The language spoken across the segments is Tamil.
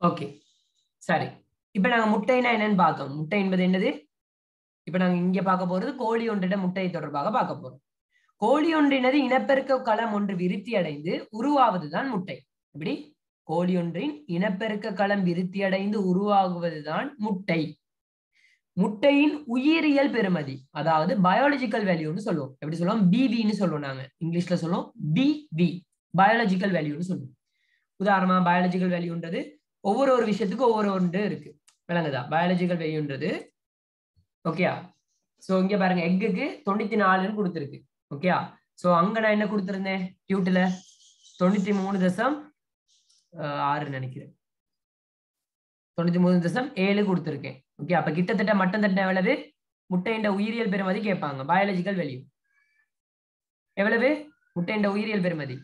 ஓகே சரி இப்ப நாங்க முட்டைனா என்னன்னு பார்த்தோம் முட்டை என்பது என்னது இப்ப நாங்க இங்க பார்க்க போறது கோழி ஒன்றிட முட்டை தொடர்பாக பார்க்க போறோம் கோழி ஒன்றினது இனப்பெருக்க களம் ஒன்று விருத்தி அடைந்து உருவாவதுதான் முட்டை இப்படி கோழி ஒன்றின் இனப்பெருக்க களம் விருத்தி அடைந்து உருவாகுவதுதான் முட்டை முட்டையின் உயிரியல் பெருமதி அதாவது பயாலஜிக்கல் வேல்யூன்னு சொல்லுவோம் எப்படி சொல்லுவோம் பிவின்னு சொல்லுவோம் நாங்க இங்கிலீஷ்ல சொல்லுவோம் பிவி பயாலஜிக்கல் வேல்யூன்னு சொல்லுவோம் உதாரணமா பயாலஜிக்கல் வேல்யூன்றது ஒவ்வொரு ஒரு விஷயத்துக்கும் ஒவ்வொரு ஒன்று இருக்கு விளங்குதா பயாலஜிக்கல் வேல்யூன்றது ஓகேயா சோ இங்க பாருங்க எக்குக்கு தொண்ணூத்தி நாலுன்னு கொடுத்துருக்கு ஓகேயா சோ அங்க நான் என்ன கொடுத்திருந்தேன் டியூட்ல தொண்ணூத்தி மூணு தசம் ஆறு நினைக்கிறேன் தொண்ணூத்தி மூணு தசம் ஏழு கொடுத்துருக்கேன் ஓகே அப்ப கிட்டத்தட்ட மட்டம் தட்ட எவ்வளவு முட்டையின் உயிரியல் பெருமதி கேட்பாங்க பயாலஜிக்கல் வேல்யூ எவ்வளவு முட்டையின் உயிரியல் பெருமதி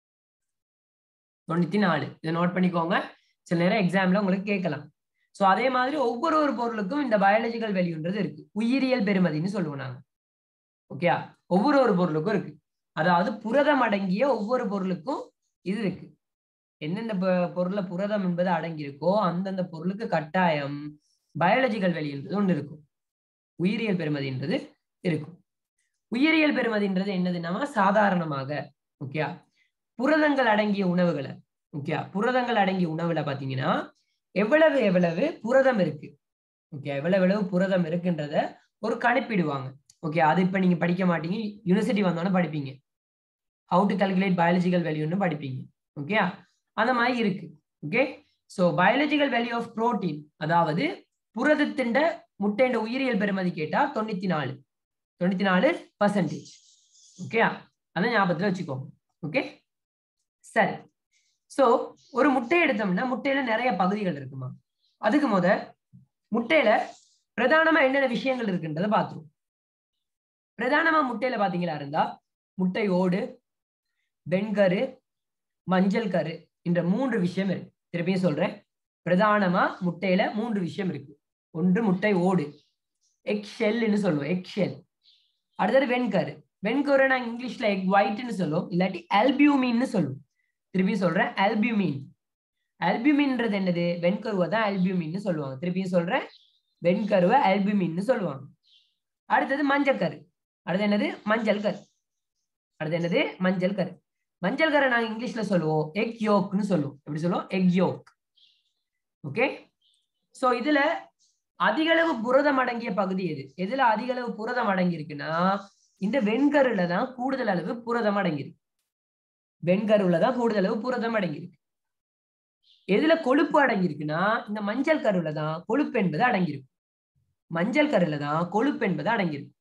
தொண்ணூத்தி நாலு இதை நோட் பண்ணிக்கோங்க சில நேரம் எக்ஸாம்ல உங்களுக்கு கேட்கலாம் சோ அதே மாதிரி ஒவ்வொரு ஒரு பொருளுக்கும் இந்த பயாலஜிக்கல் வேல்யூன்றது இருக்கு உயிரியல் பெருமதின்னு சொல்லுவோம் நாங்க ஓகே ஒவ்வொரு ஒரு பொருளுக்கும் இருக்கு அதாவது புரதம் அடங்கிய ஒவ்வொரு பொருளுக்கும் இது இருக்கு எந்தெந்த பொருள்ல புரதம் என்பது அடங்கியிருக்கோ அந்தந்த பொருளுக்கு கட்டாயம் பயாலஜிக்கல் வேல்யூன்றது ஒன்று இருக்கும் உயிரியல் பெருமதின்றது இருக்கும் உயிரியல் பெருமதின்றது என்னதுன்னா சாதாரணமாக ஓகே புரதங்கள் அடங்கிய உணவுகளை ஓகே புரதங்கள் அடங்கிய உணவுல பாத்தீங்கன்னா எவ்வளவு எவ்வளவு புரதம் இருக்கு ஓகே எவ்வளவு எவ்வளவு புரதம் இருக்குன்றத ஒரு கணிப்பிடுவாங்க ஓகே அது இப்ப நீங்க படிக்க மாட்டீங்க யூனிவர்சிட்டி வந்தோன்னே படிப்பீங்க ஹவு டு கால்குலேட் பயாலஜிக்கல் வேல்யூன்னு படிப்பீங்க ஓகே அந்த மாதிரி இருக்கு okay so biological value of protein அதாவது புரதத்தின் முட்டையின் உயிரியல் பெருமதி கேட்டா தொண்ணூத்தி நாலு தொண்ணூத்தி நாலு பர்சன்டேஜ் ஓகே அதான் ஞாபகத்துல வச்சுக்கோங்க ஓகே சரி சோ ஒரு முட்டை எடுத்தோம்னா முட்டையில நிறைய பகுதிகள் இருக்குமா அதுக்கு முத முட்டையில பிரதானமா என்னென்ன விஷயங்கள் இருக்குன்றத பாத்துருவோம் பிரதானமா முட்டையில பாத்தீங்களா இருந்தா முட்டை ஓடு வெண்கரு மஞ்சள் கரு என்ற மூன்று விஷயம் இருக்கு திருப்பியும் சொல்றேன் பிரதானமா முட்டையில மூன்று விஷயம் இருக்கு ஒன்று முட்டை ஓடு எக் ஷெல்னு சொல்லுவோம் எக் ஷெல் அடுத்தது வெண்கரு வெண்கரு நான் இங்கிலீஷ்ல எக் ஒயிட்னு சொல்லுவோம் இல்லாட்டி அல்பியூமின்னு சொல்லுவோம் திருப்பியும் சொல்றேன் அல்பியூமின் அல்பியூமின்றது என்னது வெண்கருவை தான் அல்பியூமின்னு சொல்லுவாங்க திருப்பியும் சொல்றேன் வெண்கருவை அல்பியூமின்னு சொல்லுவாங்க அடுத்தது மஞ்சள் கரு அடுத்து என்னது மஞ்சள் கரு அடுத்து என்னது மஞ்சள் கரு மஞ்சள் கரை நாங்க இங்கிலீஷ்ல சொல்லுவோம் எக் யோக்னு சொல்லுவோம் எப்படி சொல்லுவோம் எக் யோக் ஓகே சோ இதுல அதிக அளவு புரதம் அடங்கிய பகுதி எது எதுல அதிக அளவு புரதம் அடங்கி இருக்குன்னா இந்த வெண்கருல தான் கூடுதல் அளவு புரதம் அடங்கியிருக்கு வெண்கருல தான் கூடுதல் அளவு புரதம் அடங்கியிருக்கு எதுல கொழுப்பு அடங்கியிருக்குன்னா இந்த மஞ்சள் கருல தான் கொழுப்பு என்பது அடங்கியிருக்கு மஞ்சள் கருல தான் கொழுப்பு என்பது அடங்கியிருக்கு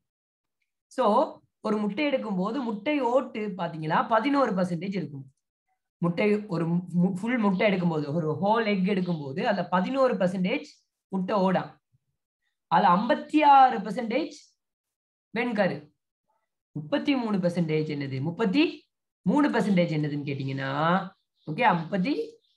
சோ ஒரு முட்டை எடுக்கும் போது முட்டை ஓட்டு பாத்தீங்களா பதினோரு பர்சன்டேஜ் இருக்கும் முட்டை ஒரு ஃபுல் முட்டை எடுக்கும் போது ஒரு ஹோல் எக் எடுக்கும் போது அதுல பதினோரு பர்சன்டேஜ் முட்டை ஓடாம் அதுல ஐம்பத்தி ஆறு பர்சன்டேஜ் வெண்கரு முப்பத்தி மூணு பர்சன்டேஜ் என்னது முப்பத்தி மூணு பர்சன்டேஜ் என்னதுன்னு கேட்டீங்கன்னா ஓகே முப்பத்தி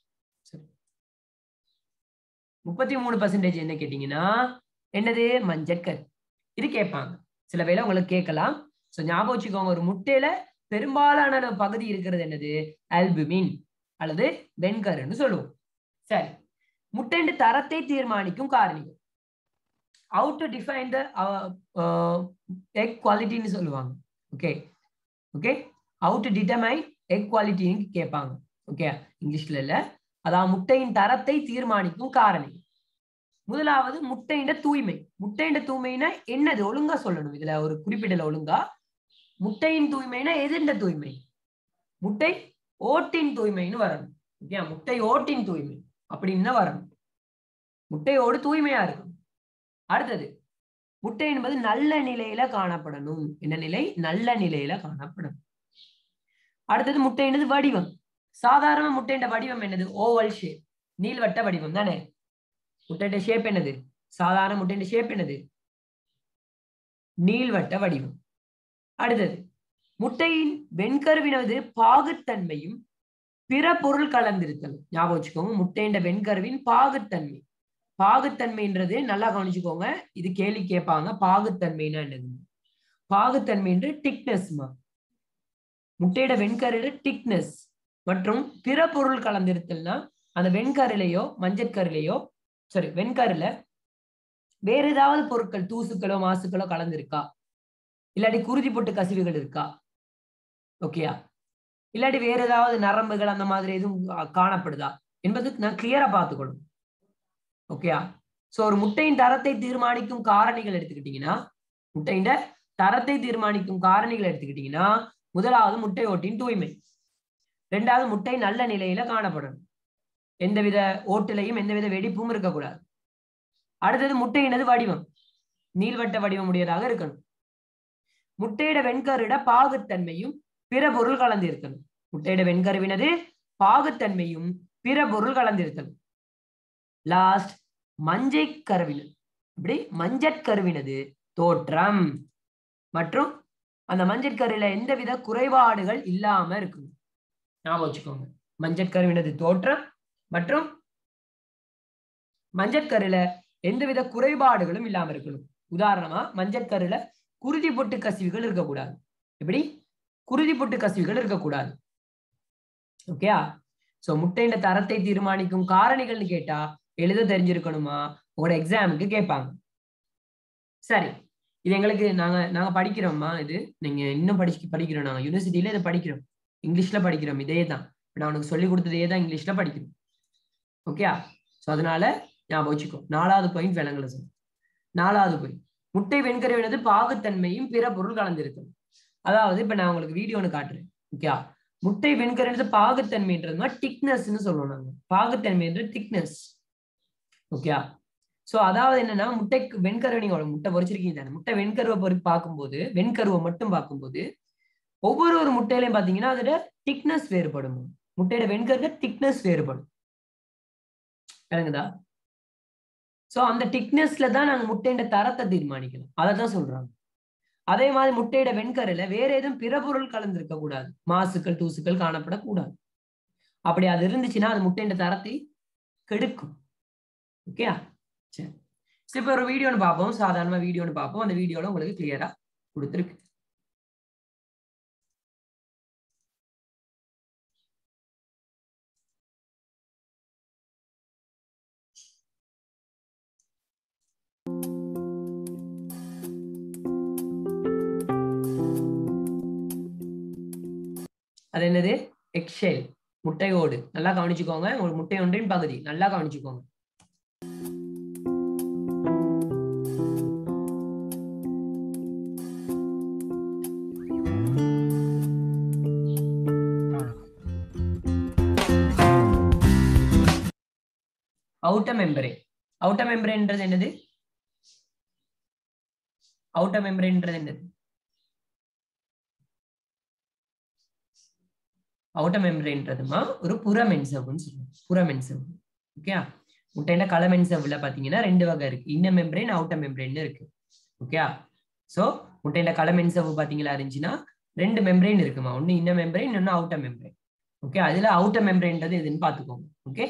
முப்பத்தி மூணு பர்சன்டேஜ் என்ன கேட்டீங்கன்னா என்னது மஞ்சட்கர் இது கேட்பாங்க சில வேளை உங்களுக்கு கேட்கலாம் ஸோ ஞாபகம் வச்சுக்கோங்க ஒரு முட்டையில பெரும்பாலான பகுதி இருக்கிறது என்னது ஆல்புமின் அல்லது வெண்கருன்னு சொல்லுவோம் சரி முட்டையின் தரத்தை தீர்மானிக்கும் காரணிகள் how to define the egg குவாலிட்டின்னு சொல்லுவாங்க okay okay how to determine egg குவாலிட்டின்னு கேட்பாங்க ஓகே இங்கிலீஷ்ல இல்ல அதாவது முட்டையின் தரத்தை தீர்மானிக்கும் காரணி முதலாவது முட்டையின் தூய்மை முட்டையின் தூய்மைனா என்னது ஒழுங்கா சொல்லணும் இதுல ஒரு குறிப்பிடல ஒழுங்கா முட்டையின் தூய்மைனா எதுண்ட தூய்மை முட்டை ஓட்டின் தூய்மைன்னு வரணும் ஓகே முட்டை ஓட்டின் தூய்மை அப்படின்னு வரணும் முட்டையோடு தூய்மையா இருக்கும் அடுத்தது முட்டை என்பது நல்ல நிலையில காணப்படணும் என்ன நிலை நல்ல நிலையில காணப்படும் அடுத்தது முட்டையினது வடிவம் சாதாரண முட்டையின் வடிவம் என்னது ஓவல் ஷேப் நீள்வட்ட வடிவம் தானே முட்டையின் ஷேப் என்னது சாதாரண முட்டையின் ஷேப் என்னது நீள்வட்ட வடிவம் அடுத்தது முட்டையின் வெண்கருவினது பாகுத்தன்மையும் பிற பொருள் கலந்திருத்தல் ஞாபகம் வச்சுக்கோங்க முட்டையின் வெண்கருவின் பாகுத்தன்மை பாகுத்தன்மைன்றது நல்லா கவனிச்சுக்கோங்க இது கேள்வி கேட்பாங்க பாகுத்தன்மைன்னா என்னது பாகுத்தன்மைன்ற டிக்னஸ்மா முட்டையோட வெண்கருட டிக்னஸ் மற்றும் பிற பொருள் கலந்திருத்தல்னா அந்த வெண்கருலையோ மஞ்சட்கருலையோ சாரி வெண்கருல வேற ஏதாவது பொருட்கள் தூசுக்களோ மாசுக்களோ கலந்திருக்கா இல்லாட்டி குருதி பொட்டு கசிவுகள் இருக்கா ஓகேயா இல்லாட்டி வேற ஏதாவது நரம்புகள் அந்த மாதிரி எதுவும் கா- காணப்படுதா என்பது நான் கிளியரா பார்த்துக்கணும் ஓகேயா சோ ஒரு முட்டையின் தரத்தை தீர்மானிக்கும் காரணிகள் எடுத்துக்கிட்டீங்கன்னா முட்டையின் தரத்தை தீர்மானிக்கும் காரணிகள் எடுத்துக்கிட்டீங்கன்னா முதலாவது முட்டை ஓட்டின் தூய்மை ரெண்டாவது முட்டை நல்ல நிலையில காணப்படணும் எந்தவித ஓட்டுலையும் எந்தவித வெடிப்பும் இருக்கக்கூடாது அடுத்தது முட்டையினது வடிவம் நீள்வட்ட வடிவம் உடையதாக இருக்கணும் முட்டையிட வெண்கருட பாகுத்தன்மையும் பிற பொருள் கலந்து இருக்கணும் முட்டையிட வெண்கருவினது பாகுத்தன்மையும் பிற பொருள் கலந்திருத்தல் லாஸ்ட் மஞ்சை கருவினது இப்படி மஞ்சட்கருவினது தோற்றம் மற்றும் அந்த மஞ்சட்கருவில எந்தவித குறைபாடுகள் இல்லாம இருக்கணும் ஞாபகம் வச்சுக்கோங்க மஞ்சட்கருவினது தோற்றம் மற்றும் மஞ்சட்கருல எந்தவித குறைபாடுகளும் இல்லாம இருக்கணும் உதாரணமா மஞ்சட்கருல குருதி பொட்டு கசிவுகள் இருக்கக்கூடாது எப்படி குருதி பொட்டு கசிவுகள் இருக்கக்கூடாது ஓகேயா சோ முட்டையின் தரத்தை தீர்மானிக்கும் காரணிகள்னு கேட்டா எழுத தெரிஞ்சிருக்கணுமா உங்களோட எக்ஸாமுக்கு கேட்பாங்க சரி இது எங்களுக்கு நாங்க நாங்க படிக்கிறோம்மா இது நீங்க இன்னும் படிச்சு படிக்கிறோம் நாங்க யூனிவர்சிட்டியில இதை படிக்கிறோம் இங்கிலீஷ்ல படிக்கிறோம் இதே தான் நான் உனக்கு சொல்லி கொடுத்ததே தான் இங்கிலீஷ்ல படிக்கிறோம் ஓகேயா சோ அதனால ஞாபகம் வச்சுக்கோ நாலாவது பாயிண்ட் விலங்குல சொல் நாலாவது பாயிண்ட் முட்டை வெண்கருவினது பாகுத்தன்மையும் பிற பொருள் கலந்திருக்கும் அதாவது இப்ப நான் உங்களுக்கு வீடியோ ஒன்று காட்டுறேன் ஓகே முட்டை வெண்கருவினது பாகுத்தன்மைன்றது திக்னஸ்ன்னு சொல்லுவோம் நாங்க பாகுத்தன்மைன்றது திக்னஸ் ஓகே சோ அதாவது என்னன்னா முட்டைக்கு வெண்கருவை நீங்க ஒரு முட்டை பொறிச்சிருக்கீங்க தானே முட்டை வெண்கருவை பொறி பார்க்கும்போது வெண்கருவை மட்டும் பார்க்கும்போது ஒவ்வொரு ஒரு முட்டையிலையும் பாத்தீங்கன்னா அதோட திக்னஸ் வேறுபடும் முட்டையோட வெண்கருல திக்னஸ் வேறுபடும் விளங்குதா சோ அந்த திக்னஸ்ல தான் நாங்க முட்டையோட தரத்தை தீர்மானிக்கலாம் அதை தான் சொல்றாங்க அதே மாதிரி முட்டையோட வெண்கருல வேற எதுவும் பிற பொருள் கலந்திருக்க கூடாது மாசுக்கள் தூசுக்கள் காணப்படக்கூடாது அப்படி அது இருந்துச்சுன்னா அது முட்டையோட தரத்தை கெடுக்கும் ஓகேயா சரி சரி இப்போ ஒரு வீடியோன்னு பார்ப்போம் சாதாரணமா வீடியோன்னு பார்ப்போம் அந்த வீடியோல உங்களுக்கு கிளியரா கொடுத்துருக்கு அது என்னது எக்ஷெல் முட்டையோடு நல்லா கவனிச்சுக்கோங்க ஒரு முட்டை ஒன்றின் பகுதி நல்லா கவனிச்சுக்கோங்க அவுட்ட மெம்பரே அவுட்ட மெம்பரேன்றது என்னது அவுட்ட மெம்பரேன்றது என்னது அவுட்ட மெம்பரேன்றதுமா ஒரு புற மென்சவ்னு சொல்லுவோம் புற மென்சவ் ஓகே முட்டையில கள மென்சவ்ல பாத்தீங்கன்னா ரெண்டு வகை இருக்கு இன்ன மெம்பரேன் அவுட்ட மெம்பரேன் இருக்கு ஓகே சோ முட்டையில கள மென்சவ் பாத்தீங்களா இருந்துச்சுன்னா ரெண்டு மெம்பரேன் இருக்குமா ஒன்னு இன்ன மெம்பரேன் இன்னொன்னு அவுட்ட மெம்பரேன் ஓகே அதுல அவுட்ட மெம்பரேன்றது எதுன்னு பாத்துக்கோங்க ஓகே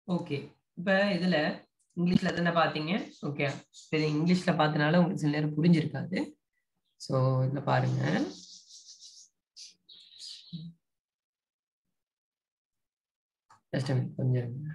ஓகே இப்ப இதுல இங்கிலீஷ்ல தானே பாத்தீங்க ஓகே சரி இங்கிலீஷ்ல பார்த்தனால உங்களுக்கு சில நேரம் புரிஞ்சிருக்காது ஸோ இதுல பாருங்க ஜஸ்ட் கொஞ்சம் இருங்க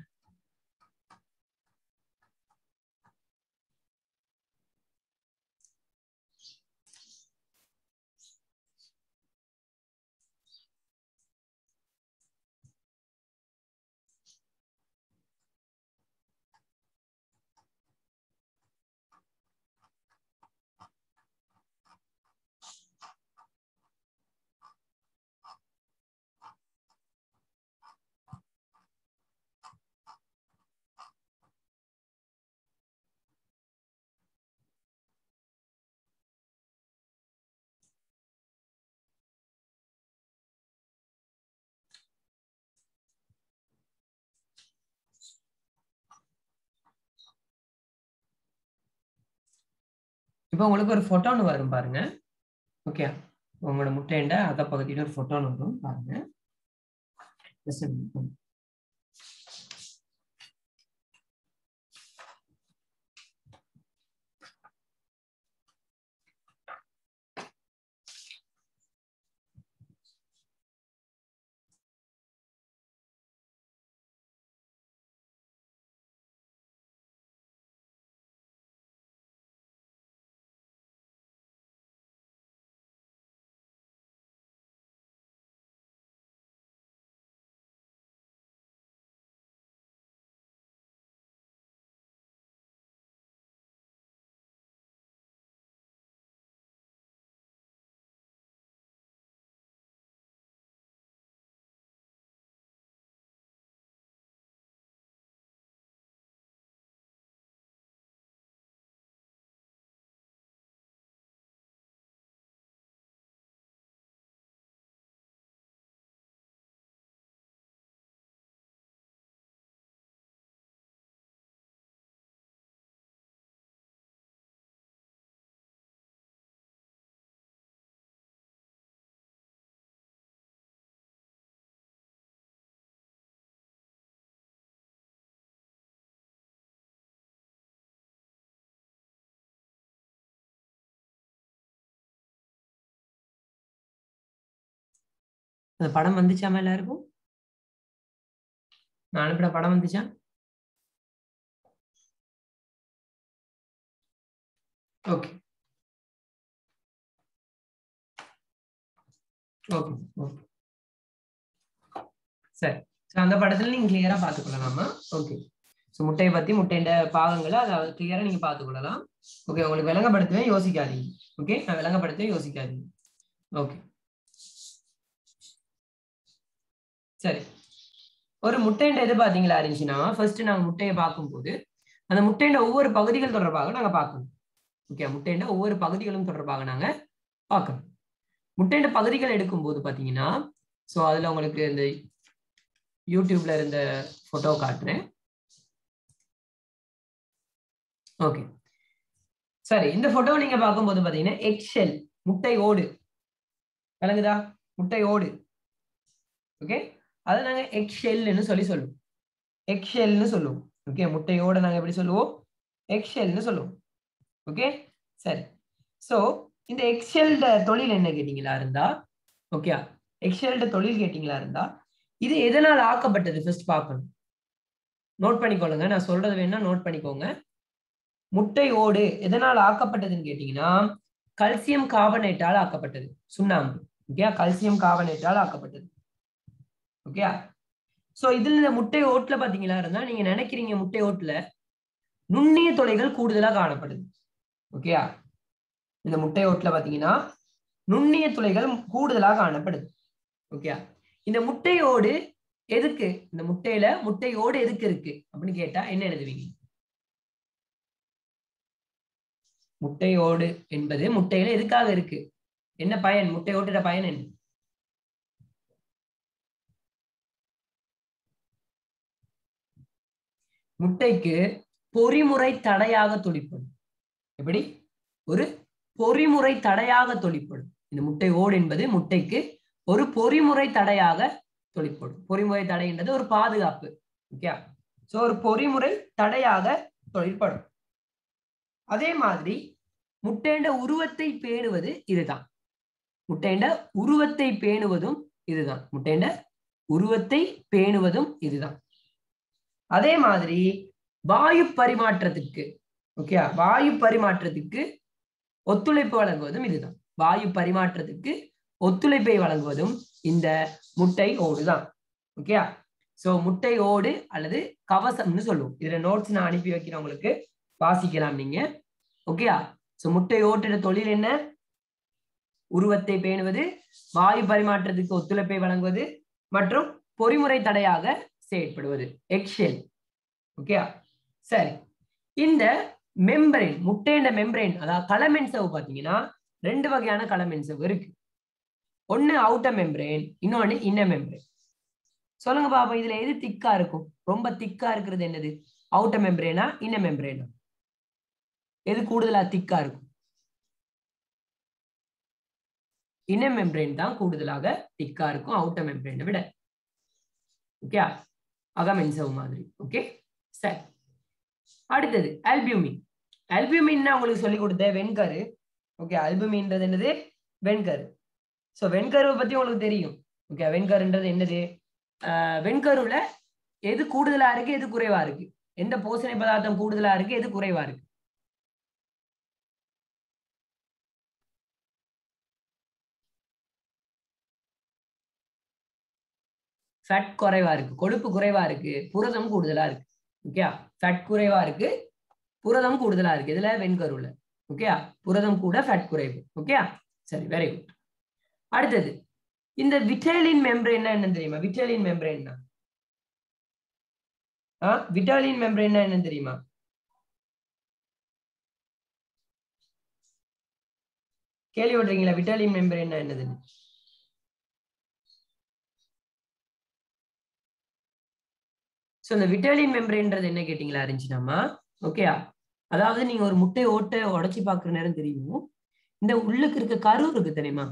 இப்போ உங்களுக்கு ஒரு ஃபோட்டோன்னு வரும் பாருங்க ஓகே உங்களோட முட்டைண்ட அக பகுதியில் ஒரு ஃபோட்டோன்னு வரும் பாருங்க Just a minute. அந்த படம் வந்துச்சாமா எல்லாருக்கும் நான் அனுப்பின படம் வந்துச்சா ஓகே ஓகே ஓகே சரி ஸோ அந்த படத்துல நீங்க கிளியரா பார்த்துக்கொள்ளலாமா ஓகே ஸோ முட்டையை பத்தி முட்டையின் பாகங்களை அதை கிளியரா நீங்க பார்த்துக்கொள்ளலாம் ஓகே உங்களுக்கு விளங்கப்படுத்தவே யோசிக்காதீங்க ஓகே நான் விளங்கப்படுத்தவே யோசிக்காதீங்க ஓகே சரி ஒரு முட்டைன்ற எது பாத்தீங்களா இருந்துச்சுன்னா ஃபர்ஸ்ட் நாங்க முட்டையை பார்க்கும்போது அந்த முட்டையின் ஒவ்வொரு பகுதிகள் தொடர்பாக நாங்க பார்க்கணும் ஓகே முட்டையின் ஒவ்வொரு பகுதிகளும் தொடர்பாக நாங்க பார்க்கணும் முட்டையின் பகுதிகள் எடுக்கும்போது பாத்தீங்கன்னா ஸோ அதுல உங்களுக்கு இந்த யூடியூப்ல இருந்த போட்டோ காட்டுறேன் ஓகே சரி இந்த போட்டோ நீங்க பார்க்கும்போது பாத்தீங்கன்னா எக்ஷெல் முட்டை ஓடு விளங்குதா முட்டை ஓடு ஓகே அதை நாங்க எக்ஷெல்னு சொல்லி சொல்லுவோம் எக்ஷெல்னு சொல்லுவோம் ஓகே முட்டையோட நாங்க எப்படி சொல்லுவோம் எக்ஷெல்னு சொல்லுவோம் ஓகே சரி சோ இந்த எக்ஷெல்ட தொழில் என்ன கேட்டீங்களா இருந்தா ஓகே எக்ஷெல்ட தொழில் கேட்டீங்களா இருந்தா இது எதனால் ஆக்கப்பட்டது ஃபர்ஸ்ட் பார்க்கணும் நோட் பண்ணிக்கொள்ளுங்க நான் சொல்றது வேணா நோட் பண்ணிக்கோங்க முட்டை ஓடு எதனால் ஆக்கப்பட்டதுன்னு கேட்டீங்கன்னா கல்சியம் கார்பனேட்டால் ஆக்கப்பட்டது சுண்ணாம்பு ஓகே கல்சியம் கார்பனேட்டால் ஆக்கப்பட்டது ஓகே சோ இதுல இந்த முட்டை ஓட்டுல பாத்தீங்களா இருந்தா நீங்க நினைக்கிறீங்க முட்டை ஓட்டுல நுண்ணிய துளைகள் கூடுதலா காணப்படுது ஓகே இந்த முட்டை ஓட்டுல பாத்தீங்கன்னா நுண்ணிய துளைகள் கூடுதலா காணப்படுது ஓகே இந்த முட்டையோடு எதுக்கு இந்த முட்டையில முட்டையோடு எதுக்கு இருக்கு அப்படின்னு கேட்டா என்ன எழுதுவீங்க முட்டையோடு என்பது முட்டையில எதுக்காக இருக்கு என்ன பயன் முட்டையோட்டுற பயன் என்ன முட்டைக்கு பொறிமுறை தடையாக தொழிற்படும் எப்படி ஒரு பொறிமுறை தடையாக தொழிற்படும் இந்த முட்டை ஓடு என்பது முட்டைக்கு ஒரு பொறிமுறை தடையாக தொழிற்படும் பொறிமுறை தடை என்றது ஒரு பாதுகாப்பு ஓகே ஸோ ஒரு பொறிமுறை தடையாக தொழிற்படும் அதே மாதிரி முட்டைண்ட உருவத்தை பேணுவது இதுதான் முட்டைண்ட உருவத்தை பேணுவதும் இதுதான் முட்டைண்ட உருவத்தை பேணுவதும் இதுதான் அதே மாதிரி வாயு பரிமாற்றத்துக்கு ஓகே வாயு பரிமாற்றத்துக்கு ஒத்துழைப்பு வழங்குவதும் இதுதான் வாயு பரிமாற்றத்துக்கு ஒத்துழைப்பை வழங்குவதும் இந்த முட்டை ஓடுதான் ஓகே சோ முட்டை ஓடு அல்லது கவசம்னு சொல்லுவோம் இதுல நோட்ஸ் நான் அனுப்பி வைக்கிறேன் உங்களுக்கு வாசிக்கலாம் நீங்க ஓகேயா சோ முட்டை ஓட்டுற தொழில் என்ன உருவத்தை பேணுவது வாயு பரிமாற்றத்துக்கு ஒத்துழைப்பை வழங்குவது மற்றும் பொறிமுறை தடையாக செயற்படுவது எக்ஷெல் ஓகே சரி இந்த மெம்பரேன் முட்டைன்ற மெம்பரேன் அதாவது களமென்சவு பாத்தீங்கன்னா ரெண்டு வகையான களமென்சவு இருக்கு ஒண்ணு அவுட்டர் மெம்பரேன் இன்னொன்னு இன்ன மெம்பரேன் சொல்லுங்க பாப்பா இதுல எது திக்கா இருக்கும் ரொம்ப திக்கா இருக்கிறது என்னது அவுட்டர் மெம்பரேனா இன்ன மெம்பரேனா எது கூடுதலா திக்கா இருக்கும் இன்ன மெம்பரேன் தான் கூடுதலாக திக்கா இருக்கும் அவுட்டர் மெம்பரேனை விட ஓகே அகமென்சவ் மாதிரி ஓகே சரி அடுத்தது அல்பியூமின் அல்பியூமின் உங்களுக்கு சொல்லி கொடுத்த வெண்கரு ஓகே அல்புமின்றது என்னது வெண்கரு ஸோ வெண்கருவை பத்தி உங்களுக்கு தெரியும் ஓகே வெண்கருன்றது என்னது ஆஹ் வெண்கருல எது கூடுதலா இருக்கு எது குறைவா இருக்கு எந்த போசனை பதார்த்தம் கூடுதலா இருக்கு எது குறைவா இருக்கு ஃபேட் குறைவா இருக்கு கொழுப்பு குறைவா இருக்கு புரதம் கூடுதலா இருக்கு ஓகே ஃபேட் குறைவா இருக்கு புரதம் கூடுதலா இருக்கு இதுல வெண்கருல ஓகே புரதம் கூட ஃபேட் குறைவு ஓகே சரி வெரி குட் அடுத்தது இந்த விட்டலின் மெம்பரேன் என்னன்னு தெரியுமா விட்டலின் மெம்பரேன் ஆ விட்டாலின் மெம்பரேன் என்னன்னு தெரியுமா கேள்விப்பட்டிருக்கீங்களா விட்டாலின் மெம்பரேன் என்னதுன்னு ஸோ இந்த விட்டாலின் மெம்பரேன்றது என்ன கேட்டீங்களா இருந்துச்சுனாமா ஓகேயா அதாவது நீங்க ஒரு முட்டை ஓட்டை உடைச்சி பாக்குற நேரம் தெரியும் இந்த உள்ளுக்கு இருக்க கரு இருக்கு தானேமா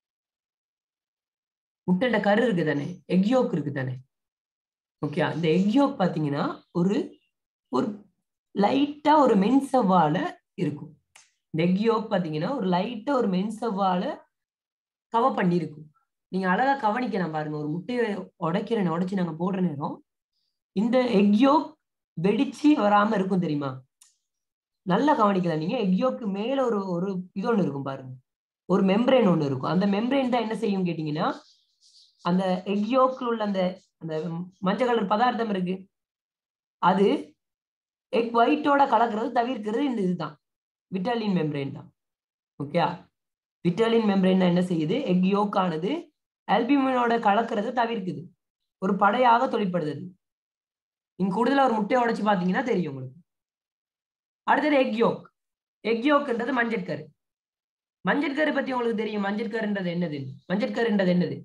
முட்டையோட கரு இருக்கு தானே எக்யோக் இருக்கு தானே ஓகே இந்த எக்யோக் பாத்தீங்கன்னா ஒரு ஒரு லைட்டா ஒரு மென்சவ்வால இருக்கும் இந்த எக்யோக் பாத்தீங்கன்னா ஒரு லைட்டா ஒரு மென்சவ்வால கவ பண்ணியிருக்கும் நீங்க அழகா கவனிக்கலாம் பாருங்க ஒரு முட்டையை உடைக்கிற உடைச்சு நாங்க போடுற நேரம் இந்த எக்யோக் வெடிச்சு வராம இருக்கும் தெரியுமா நல்லா கவனிக்கலாம் நீங்க எக்யோக்கு மேல ஒரு ஒரு இது ஒண்ணு இருக்கும் பாருங்க ஒரு மெம்பரேன் ஒண்ணு இருக்கும் அந்த மெம்பரேன் தான் என்ன செய்யும் கேட்டீங்கன்னா அந்த எக்யோக்கில் உள்ள அந்த அந்த மஞ்சள் கலர் பதார்த்தம் இருக்கு அது எக் ஒயிட்டோட கலக்கிறது தவிர்க்கிறது இந்த இதுதான் விட்டலின் மெம்பரேன் தான் ஓகே விட்டலின் மெம்பரேன் என்ன செய்யுது எக் யோக்கானது அல்பியூமினோட கலக்கிறத தவிர்க்குது ஒரு படையாக தொழிற்படுது நீங்க கூடுதலா ஒரு முட்டையை உடைச்சு பாத்தீங்கன்னா தெரியும் உங்களுக்கு அடுத்தது எக் யோக் எக் யோக்ன்றது மஞ்சட்கரு மஞ்சட்கரு பத்தி உங்களுக்கு தெரியும் மஞ்சட்கருன்றது என்னது மஞ்சட்கருன்றது என்னது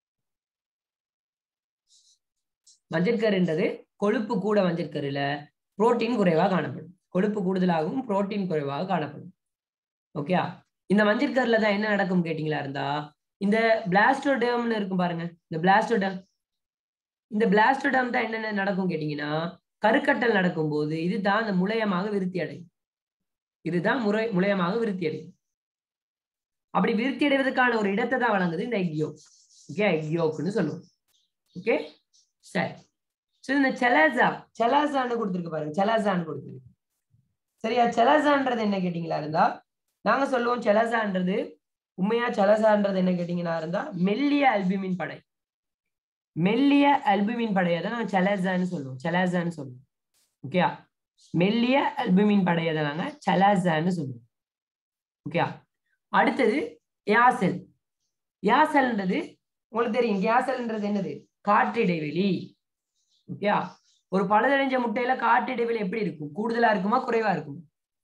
மஞ்சட்கருன்றது கொழுப்பு கூட மஞ்சட்கருல புரோட்டீன் குறைவாக காணப்படும் கொழுப்பு கூடுதலாகவும் புரோட்டீன் குறைவாக காணப்படும் ஓகே இந்த மஞ்சட்கருல தான் என்ன நடக்கும் கேட்டீங்களா இருந்தா இந்த பிளாஸ்டோடம்னு இருக்கும் பாருங்க இந்த பிளாஸ்டோடம் இந்த பிளாஸ்டோடம் தான் என்னென்ன நடக்கும் கேட்டீங்கன்னா கருக்கட்டல் நடக்கும் போது இதுதான் அந்த முளையமாக விருத்தி அடையும் இதுதான் முறை முளையமாக விருத்தி அடையும் அப்படி விருத்தி அடைவதற்கான ஒரு இடத்தை தான் வழங்குது இந்த எக்யோக் ஓகே எக்யோக்னு சொல்லுவோம் ஓகே சரி ஸோ இந்த செலாசா செலாசான்னு கொடுத்துருக்கு பாருங்க செலாசான்னு கொடுத்துருக்கு சரியா செலாசான்றது என்ன கேட்டீங்களா இருந்தா நாங்க சொல்லுவோம் செலாசான்றது உண்மையா செலசான்றது என்ன கேட்டீங்கன்னா இருந்தா மெல்லிய அல்பிமின் படை மெல்லிய அல்புமின் படையை தான் நாங்கள் செலாசான்னு சொல்லுவோம் செலாசான்னு சொல்லுவோம் ஓகே மெல்லிய அல்புமின் படையை தான் நாங்கள் செலாசான்னு சொல்லுவோம் ஓகே அடுத்தது யாசல் யாசல்ன்றது உங்களுக்கு தெரியும் யாசல்ன்றது என்னது காற்று இடைவெளி ஓகே ஒரு பழுதடைஞ்ச முட்டையில காற்று இடைவெளி எப்படி இருக்கும் கூடுதலா இருக்குமா குறைவா இருக்குமா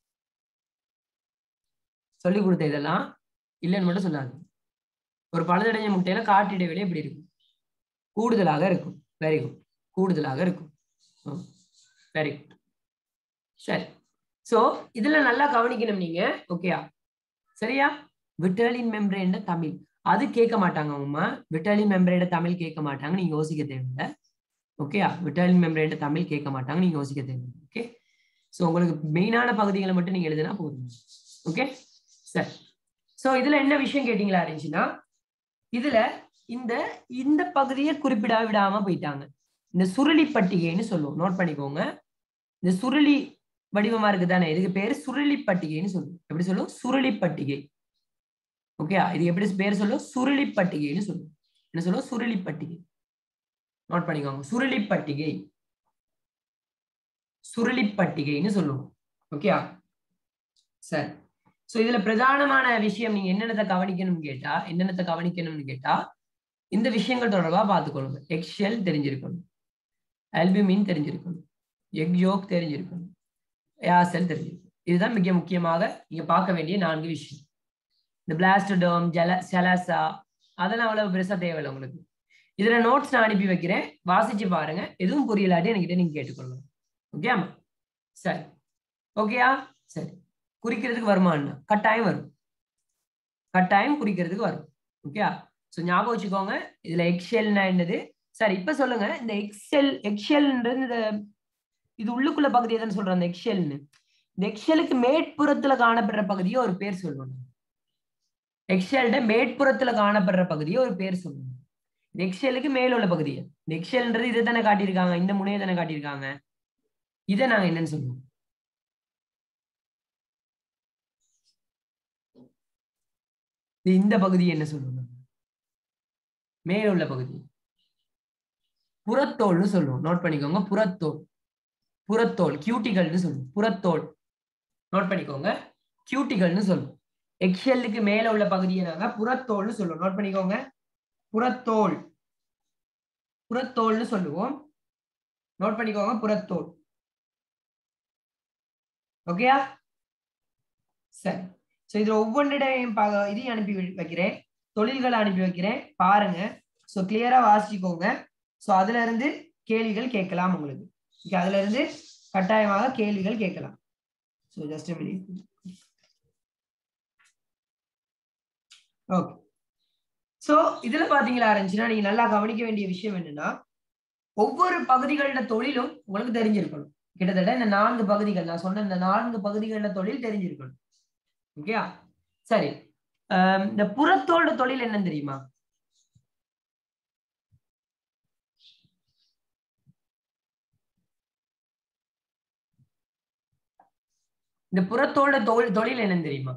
சொல்லி கொடுத்த இதெல்லாம் இல்லைன்னு மட்டும் சொல்லாது ஒரு பழுதடைஞ்ச முட்டையில காற்று இடைவெளி எப்படி இருக்கும் கூடுதலாக இருக்கும் வெரி குட் கூடுதலாக இருக்கும் வெரி குட் சரி சோ இதுல நல்லா கவனிக்கணும் நீங்க ஓகேயா சரியா விட்டலின் மெம்பரேன் தமிழ் அது கேட்க மாட்டாங்க அம்மா விட்டலின் மெம்பரேட தமிழ் கேட்க மாட்டாங்க நீங்க யோசிக்க தேவையில்லை ஓகேயா விட்டல் மெம்பரேன் தமிழ் கேட்க மாட்டாங்க நீங்க யோசிக்க தேவை ஓகே ஸோ உங்களுக்கு மெயினான பகுதிகளை மட்டும் நீங்க எழுதுனா போதும் ஓகே சரி ஸோ இதுல என்ன விஷயம் கேட்டீங்களா இருந்துச்சுன்னா இதுல இந்த இந்த பகுதியை குறிப்பிட விடாம போயிட்டாங்க இந்த சுருளி பட்டிகைன்னு சொல்லுவோம் நோட் பண்ணிக்கோங்க இந்த சுருளி வடிவமா இருக்கு தானே இதுக்கு பேரு சுருளி பட்டிகைன்னு சொல்லுவோம் எப்படி சொல்லுவோம் சுருளி பட்டிகை ஓகே இது எப்படி பேர் சொல்லுவோம் சுருளி பட்டிகைன்னு சொல்லுவோம் என்ன சொல்லுவோம் சுருளி பட்டிகை நோட் பண்ணிக்கோங்க சுருளி பட்டிகை சுருளி பட்டிகைன்னு சொல்லுவோம் ஓகேயா சரி சோ இதுல பிரதானமான விஷயம் நீங்க என்னென்னத்தை கவனிக்கணும்னு கேட்டா என்னென்னத்தை கவனிக்கணும்னு கேட்டா இந்த விஷயங்கள் தொடர்பா பார்த்துக்கொள்ளுங்க எக்ஷெல் தெரிஞ்சிருக்கணும் அல்பிமின் தெரிஞ்சிருக்கணும் எக் யோக் தெரிஞ்சிருக்கணும் ஏசெல் தெரிஞ்சிருக்கணும் இதுதான் மிக முக்கியமாக நீங்க பார்க்க வேண்டிய நான்கு விஷயம் இந்த பிளாஸ்டோம் ஜல செலசா அதெல்லாம் அவ்வளவு பெருசா தேவையில்லை உங்களுக்கு இதுல நோட்ஸ் நான் அனுப்பி வைக்கிறேன் வாசிச்சு பாருங்க எதுவும் புரியலாட்டி என்கிட்ட நீங்க கேட்டுக்கொள்ளலாம் ஓகேமா சரி ஓகேயா சரி குறிக்கிறதுக்கு வருமானா கட்டாயம் வரும் கட்டாயம் குறிக்கிறதுக்கு வரும் ஓகேயா ஸோ ஞாபகம் வச்சுக்கோங்க இதுல எக்ஷெல்னா என்னது சரி இப்ப சொல்லுங்க இந்த எக்ஸெல் எக்ஷெல்ன்றது இந்த இது உள்ளுக்குள்ள பகுதி எதுன்னு சொல்றோம் அந்த எக்ஷெல்னு இந்த எக்ஷெலுக்கு மேற்புறத்துல காணப்படுற பகுதியை ஒரு பேர் சொல்லுவோம் எக்ஷெல்ட மேற்புறத்துல காணப்படுற பகுதியை ஒரு பேர் சொல்லுவோம் இந்த எக்ஷெலுக்கு மேல உள்ள பகுதியை இந்த எக்ஷெல்ன்றது இதை தானே காட்டியிருக்காங்க இந்த முனையை தானே காட்டியிருக்காங்க இதை நாங்க என்னன்னு சொல்லுவோம் இந்த பகுதி என்ன சொல்லுவோம் மேல உள்ள பகுதி புறத்தோல்னு சொல்லுவோம் நோட் பண்ணிக்கோங்க புறத்தோல் புறத்தோல் கியூட்டிகள்னு சொல்லுவோம் புறத்தோல் நோட் பண்ணிக்கோங்க கியூட்டிகள்னு சொல்லுவோம் எக்ஷெல்லுக்கு மேல உள்ள பகுதியை நாங்க புறத்தோல்னு சொல்லுவோம் நோட் பண்ணிக்கோங்க புறத்தோல் புறத்தோல்னு சொல்லுவோம் நோட் பண்ணிக்கோங்க புறத்தோல் ஓகேயா சரி ஸோ இதுல ஒவ்வொன்றிடையும் இதையும் அனுப்பி வைக்கிறேன் தொழில்களை அனுப்பி வைக்கிறேன் பாருங்க ஸோ கிளியரா வாசிச்சுக்கோங்க ஸோ அதுல இருந்து கேள்விகள் கேட்கலாம் உங்களுக்கு ஓகே அதுல இருந்து கட்டாயமாக கேள்விகள் கேட்கலாம் so just minute okay so இதுல பாத்தீங்களா இருந்துச்சுன்னா நீங்க நல்லா கவனிக்க வேண்டிய விஷயம் என்னன்னா ஒவ்வொரு பகுதிகளோட தொழிலும் உங்களுக்கு தெரிஞ்சிருக்கணும் கிட்டத்தட்ட இந்த நான்கு பகுதிகள் நான் சொன்ன இந்த நான்கு பகுதிகளோட தொழில் தெரிஞ்சிருக்கணும் ஓகேயா சரி இந்த புறத்தோட தொழில் என்னன்னு தெரியுமா இந்த புறத்தோட தொழில் தொழில் என்னன்னு தெரியுமா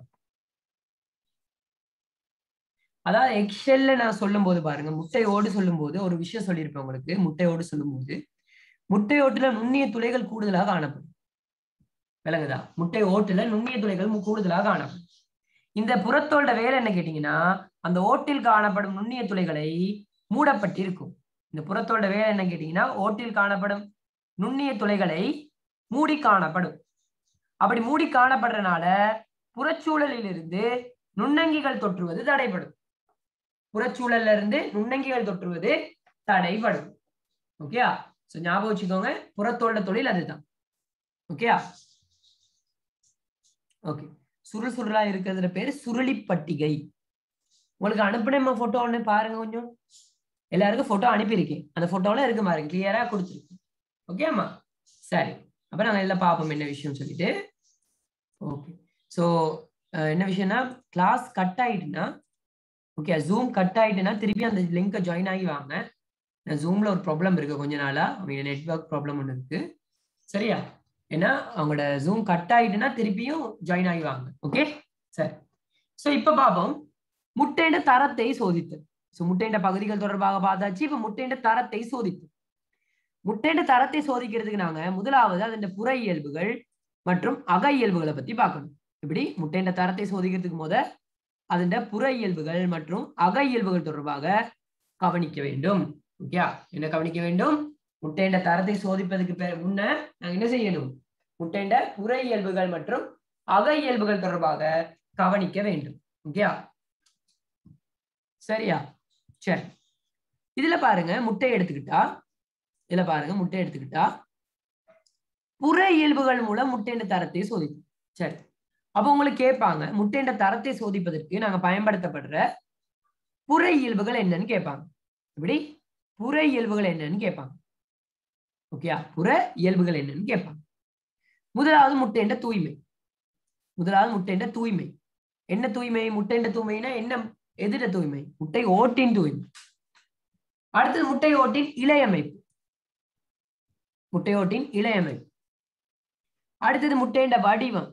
அதாவது எக்ஷெல்ல நான் சொல்லும் போது பாருங்க முட்டையோடு சொல்லும் போது ஒரு விஷயம் சொல்லியிருப்பேன் உங்களுக்கு முட்டையோடு சொல்லும் போது முட்டையோட்டுல நுண்ணிய துளைகள் கூடுதலாக காணப்படும் விளங்குதா முட்டை ஓட்டுல நுண்ணிய துளைகள் கூடுதலாக காணப்படும் இந்த புறத்தோட வேலை என்ன கேட்டீங்கன்னா அந்த ஓட்டில் காணப்படும் நுண்ணிய துளைகளை மூடப்பட்டிருக்கும் இந்த புறத்தோட வேலை என்ன கேட்டீங்கன்னா ஓட்டில் காணப்படும் நுண்ணிய துளைகளை மூடி காணப்படும் அப்படி மூடி காணப்படுறதுனால புறச்சூழலில் இருந்து நுண்ணங்கிகள் தொற்றுவது தடைப்படும் புறச்சூழல்ல இருந்து நுண்ணங்கிகள் தொற்றுவது தடைப்படும் ஓகேயா சோ ஞாபகம் வச்சுக்கோங்க புறத்தோட தொழில் அதுதான் ஓகேயா ஓகே சுருள் சுருளா இருக்கிறதுல பேரு சுருளி பட்டிகை உங்களுக்கு அனுப்பின போட்டோ ஒண்ணு பாருங்க கொஞ்சம் எல்லாருக்கும் போட்டோ அனுப்பியிருக்கேன் அந்த போட்டோல இருக்கு பாருங்க கிளியரா கொடுத்துருக்கேன் ஓகேம்மா சரி அப்ப நாங்க எல்லாம் பார்ப்போம் என்ன விஷயம் சொல்லிட்டு ஓகே ஸோ என்ன விஷயம்னா கிளாஸ் கட் ஆயிட்டுனா ஓகே ஜூம் கட் ஆயிட்டுனா திருப்பி அந்த லிங்கை ஜாயின் ஆகி வாங்க ஜூம்ல ஒரு ப்ராப்ளம் இருக்கு கொஞ்ச நாளா அவங்க நெட்ஒர்க் ப்ராப்ளம் ஒன்று இருக்கு சரியா ஏன்னா அவங்களோட ஜூம் கட் ஆயிட்டுனா திருப்பியும் ஜாயின் ஆகி வாங்க ஓகே சரி ஸோ இப்போ பார்ப்போம் முட்டையிட தரத்தை சோதித்து ஸோ முட்டையிட பகுதிகள் தொடர்பாக பார்த்தாச்சு இப்போ முட்டையிட தரத்தை சோதித்து முட்டையிட தரத்தை சோதிக்கிறதுக்கு நாங்க முதலாவது அதன் புற இயல்புகள் மற்றும் அக இயல்புகளை பத்தி பார்க்கணும் இப்படி முட்டையிட தரத்தை சோதிக்கிறதுக்கு முத அதன் புற இயல்புகள் மற்றும் அக இயல்புகள் தொடர்பாக கவனிக்க வேண்டும் ஓகே என்ன கவனிக்க வேண்டும் முட்டையிட தரத்தை சோதிப்பதற்கு முன்ன நாங்க என்ன செய்யணும் முட்டையிட புற இயல்புகள் மற்றும் அக இயல்புகள் தொடர்பாக கவனிக்க வேண்டும் ஓகே சரியா சரி இதுல பாருங்க முட்டை எடுத்துக்கிட்டா இதுல பாருங்க முட்டை எடுத்துக்கிட்டா புற இயல்புகள் மூலம் முட்டையின் தரத்தை சோதிக்கும் சரி அப்ப உங்களுக்கு கேட்பாங்க முட்டையின் தரத்தை சோதிப்பதற்கு நாங்க பயன்படுத்தப்படுற புற இயல்புகள் என்னன்னு கேட்பாங்க இப்படி புற இயல்புகள் என்னன்னு கேட்பாங்க ஓகே புற இயல்புகள் என்னன்னு கேட்பாங்க முதலாவது முட்டைன்ற தூய்மை முதலாவது முட்டைன்ற தூய்மை என்ன தூய்மை முட்டைன்ற தூய்மைனா என்ன எதிர தூய்மை முட்டை ஓட்டின் தூய்மை அடுத்தது முட்டை ஓட்டின் இளையமைப்பு முட்டை ஓட்டின் இளையமைப்பு அடுத்தது முட்டைன்ற வடிவம்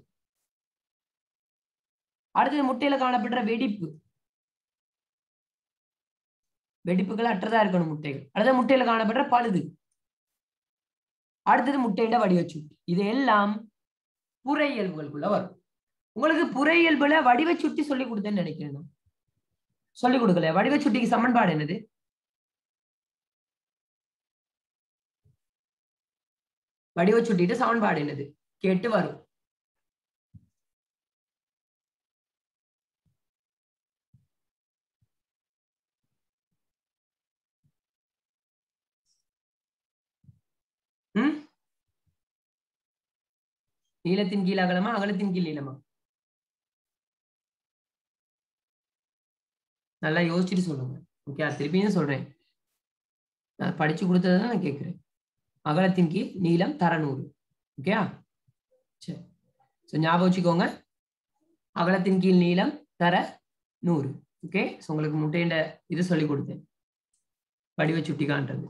அடுத்தது முட்டையில காணப்படுற வெடிப்பு வெடிப்புகள் அற்றதா இருக்கணும் முட்டைகள் அடுத்தது முட்டையில காணப்படுற பழுது அடுத்தது முட்டையிட வடிவச்சுட்டி இது எல்லாம் புற இயல்புகளுக்குள்ள வரும் உங்களுக்கு புற இயல்புல வடிவச்சுட்டி சொல்லி கொடுத்தேன்னு நினைக்கிறேன் நான். சொல்லி கொடுக்கல வடிவச்சுட்டிக்கு சமன்பாடு என்னது வடிவச்சுட்டிட்டு சமன்பாடு என்னது கேட்டு வரும் ம் நீளத்தின் கீழ் அகலமா அகலத்தின் கீழ் நீளமா நல்லா யோசிச்சுட்டு சொல்லுங்க ஓகே திருப்பியும் சொல்றேன் நான் படிச்சு கொடுத்ததை தான் நான் கேட்கிறேன் அகலத்தின் கீழ் நீளம் தர நூறு ஓகேயா சரி ஸோ ஞாபகம் வச்சுக்கோங்க அகலத்தின் கீழ் நீளம் தர நூறு ஓகே ஸோ உங்களுக்கு முட்டையிட இது சொல்லி கொடுத்தேன் வடிவ சுட்டிகான்றது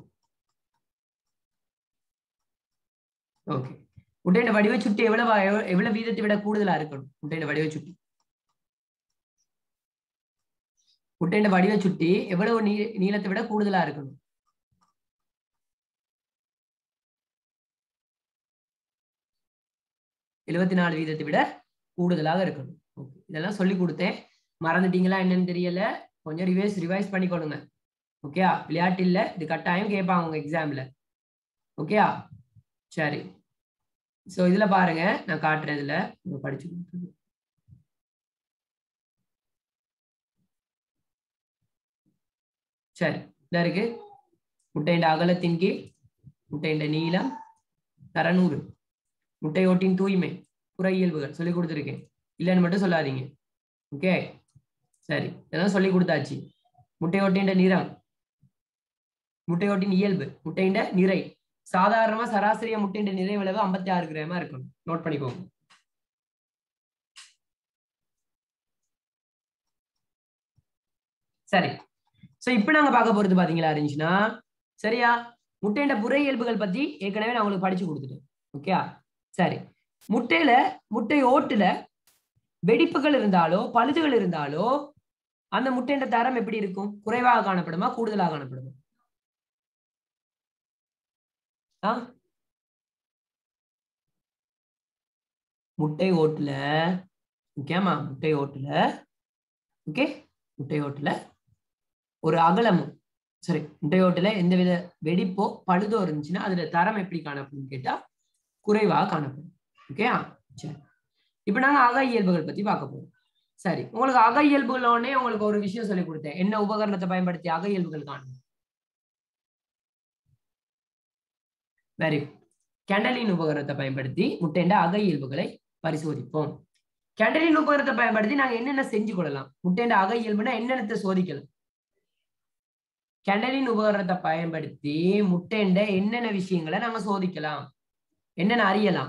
ஓகே முட்டையோட வடிவ சுட்டி எவ்வளவு எவ்வ- எவ்வளவு வீதத்தை விட கூடுதலா இருக்கணும் முட்டையோட வடிவ சுட்டி முட்டையோட வடிவ சுட்டி எவ்வளவு நீ நீளத்தை விட கூடுதலா இருக்கணும் எழுபத்தி நாலு வீதத்தை விட கூடுதலாக இருக்கணும் ஓகே இதெல்லாம் சொல்லி கொடுத்தேன் மறந்துட்டீங்களா என்னன்னு தெரியல கொஞ்சம் ரிவைஸ் ரிவைஸ் பண்ணிக்கொடுங்க ஓகேயா விளையாட்டு இல்ல இது கட்டாயம் கேட்பாங்க உங்க எக்ஸாம்ல ஓகேயா சரி சோ இதுல பாருங்க நான் காட்டுறேன் இதுல இங்க படிச்சு கொடுத்தது. சரி இதா இருக்கு முட்டையின் அகலத்தின் கீழ் முட்டையின் நீளம் தரநூறு முட்டையோட்டின் தூய்மை புற இயல்புகள் சொல்லி கொடுத்துருக்கேன் இல்லைன்னு மட்டும் சொல்லாதீங்க ஓகே சரி இதெல்லாம் சொல்லி கொடுத்தாச்சு முட்டையோட்டின் நிறம் முட்டையோட்டின் இயல்பு முட்டையின் நிறை சாதாரணமா சராசரியா முட்டையின் நிறை விளைவு ஐம்பத்தி ஆறு கிராமா இருக்கணும் நோட் பண்ணிக்கோங்க சரி சோ இப்ப நாங்க பார்க்க போறது பாத்தீங்களா இருந்துச்சுன்னா சரியா முட்டையின் புற இயல்புகள் பத்தி ஏற்கனவே நான் உங்களுக்கு படிச்சு கொடுத்துட்டேன் ஓகே சரி முட்டையில முட்டை ஓட்டுல வெடிப்புகள் இருந்தாலோ பழுதுகள் இருந்தாலோ அந்த முட்டையின் தரம் எப்படி இருக்கும் குறைவாக காணப்படுமா கூடுதலாக காணப்படுமா ஆ முட்டை ஓட்டுல ஓகேமா முட்டை ஓட்டுல ஓகே முட்டை ஓட்டுல ஒரு அகலமும் சரி முட்டை ஓட்டுல எந்தவித வெடிப்போ பழுதோ இருந்துச்சுன்னா அதுல தரம் எப்படி காணப்படும் கேட்டா குறைவாக காணப்படும் ஓகேயா சரி இப்ப நாங்க அக இயல்புகள் பத்தி பார்க்க போறோம் சரி உங்களுக்கு அக இயல்புகளோடனே உங்களுக்கு ஒரு விஷயம் சொல்லி கொடுத்தேன் என்ன உபகரணத்தை பயன்படுத்தி அக இயல்புகள் காணும் வெரி கேண்டலின் உபகரணத்தை பயன்படுத்தி முட்டைண்ட அக இயல்புகளை பரிசோதிப்போம் கேண்டலின் உபகரணத்தை பயன்படுத்தி நாங்க என்னென்ன செஞ்சு கொள்ளலாம் முட்டைண்ட அக இயல்புனா என்னென்னத்தை சோதிக்கலாம் கேண்டலின் உபகரணத்தை பயன்படுத்தி முட்டைண்ட என்னென்ன விஷயங்களை நாங்க சோதிக்கலாம் என்னென்ன அறியலாம்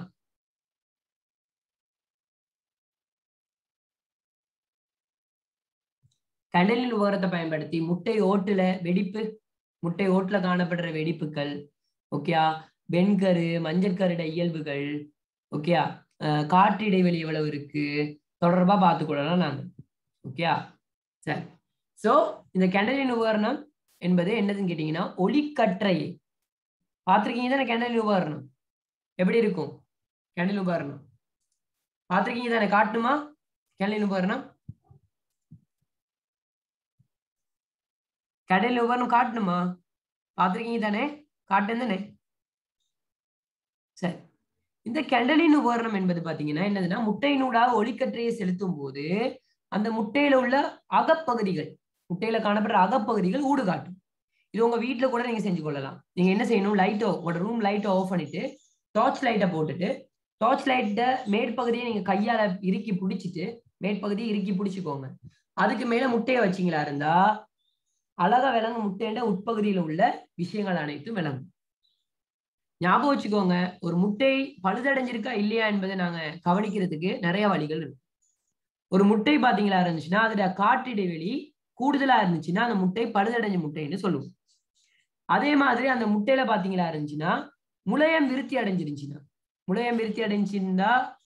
கடலில் உபகரணத்தை பயன்படுத்தி முட்டை ஓட்டுல வெடிப்பு முட்டை ஓட்டுல காணப்படுற வெடிப்புகள் ஓகேயா வெண்கரு மஞ்சட்கருட இயல்புகள் ஓகேயா காற்று இடைவெளி எவ்வளவு இருக்கு தொடர்பா பார்த்துக்கொள்ளலாம் நாங்க ஓகேயா சரி சோ இந்த கேண்டலின் உபகரணம் என்பது என்னதுன்னு கேட்டீங்கன்னா ஒளிக்கற்றையை பார்த்திருக்கீங்க தானே கேண்டலின் உபகரணம் எப்படி இருக்கும் கேண்டலின் உபகரணம் பார்த்திருக்கீங்க தானே காட்டுமா கேண்டலின் உபகரணம் கடலில் உபகரணம் காட்டணுமா பார்த்துருக்கீங்க தானே காட்டுன்னு தானே சரி இந்த கெண்டலின் உபகரணம் என்பது பாத்தீங்கன்னா என்னதுன்னா முட்டையினூடாக ஒளிக்கற்றையை செலுத்தும் போது அந்த முட்டையில உள்ள அகப்பகுதிகள் முட்டையில காணப்படுற அகப்பகுதிகள் ஊடு காட்டும் இது உங்க வீட்டுல கூட நீங்க செஞ்சு கொள்ளலாம் நீங்க என்ன செய்யணும் லைட்டோ உங்களோட ரூம் லைட்டை ஆஃப் பண்ணிட்டு டார்ச் லைட்டை போட்டுட்டு டார்ச் லைட்டை மேற்பகுதியை நீங்க கையால இறுக்கி பிடிச்சிட்டு மேற்பகுதியை இறுக்கி பிடிச்சிக்கோங்க அதுக்கு மேல முட்டையை வச்சீங்களா இருந்தா அழகா விளங்கும் முட்டையில உட்பகுதியில உள்ள விஷயங்கள் அனைத்தும் விளங்கும் ஞாபகம் வச்சுக்கோங்க ஒரு முட்டை பழுதடைஞ்சிருக்கா இல்லையா என்பதை நாங்க கவனிக்கிறதுக்கு நிறைய வழிகள் இருக்கு ஒரு முட்டை பாத்தீங்களா இருந்துச்சுன்னா அதோட காற்று இடைவெளி கூடுதலா இருந்துச்சுன்னா அந்த முட்டை பழுதடைஞ்ச முட்டைன்னு சொல்லுவோம் அதே மாதிரி அந்த முட்டையில பாத்தீங்களா இருந்துச்சுன்னா முளையம் விருத்தி அடைஞ்சிருந்துச்சுன்னா முளையம் விருத்தி அடைஞ்சிருந்தா